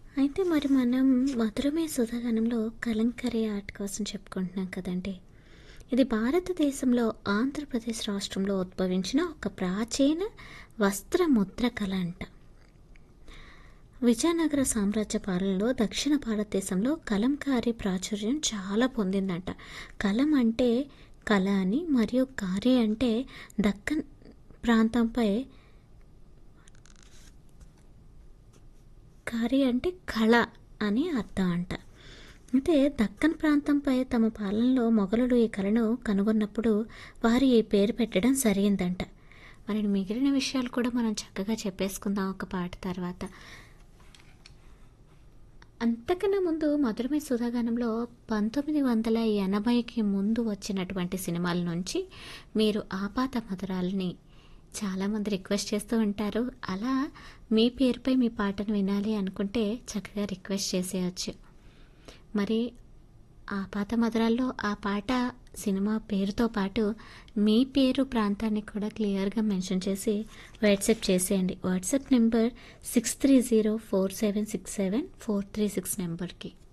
అయితే మరి మనం మధురమే సుధాగనంలో కలంకరీ ఆర్ట్ కోసం చెప్పుకుంటున్నాం కదండి ఇది భారతదేశంలో ఆంధ్రప్రదేశ్ రాష్ట్రంలో ఉద్భవించిన ఒక ప్రాచీన వస్త్ర ముద్ర కళ అంట విజయనగర సామ్రాజ్య పాలనలో దక్షిణ భారతదేశంలో కలంకారీ ప్రాచుర్యం చాలా పొందిందంట కలం అంటే కళ అని మరియు కారీ అంటే దక్కన్ ప్రాంతంపై కారీ అంటే కళ అని అర్థం అంట అయితే దక్కన్ ప్రాంతంపై తమ పాలనలో మొఘలులు ఈ కళను కనుగొన్నప్పుడు వారు ఈ పేరు పెట్టడం సరైందంట మరి మిగిలిన విషయాలు కూడా మనం చక్కగా చెప్పేసుకుందాం ఒక పాట తర్వాత అంతకన్నా ముందు మధురమై సుధాగానంలో పంతొమ్మిది వందల ఎనభైకి ముందు వచ్చినటువంటి సినిమాల నుంచి మీరు ఆపాత మధురాలని చాలామంది రిక్వెస్ట్ చేస్తూ ఉంటారు అలా మీ పేరుపై మీ పాటను వినాలి అనుకుంటే చక్కగా రిక్వెస్ట్ చేసేయచ్చు మరి ఆ పాత మధురాల్లో ఆ పాట సినిమా పేరుతో పాటు మీ పేరు ప్రాంతాన్ని కూడా క్లియర్గా మెన్షన్ చేసి వాట్సాప్ చేసేయండి WhatsApp number six three zero four seven six seven four three six నెంబర్కి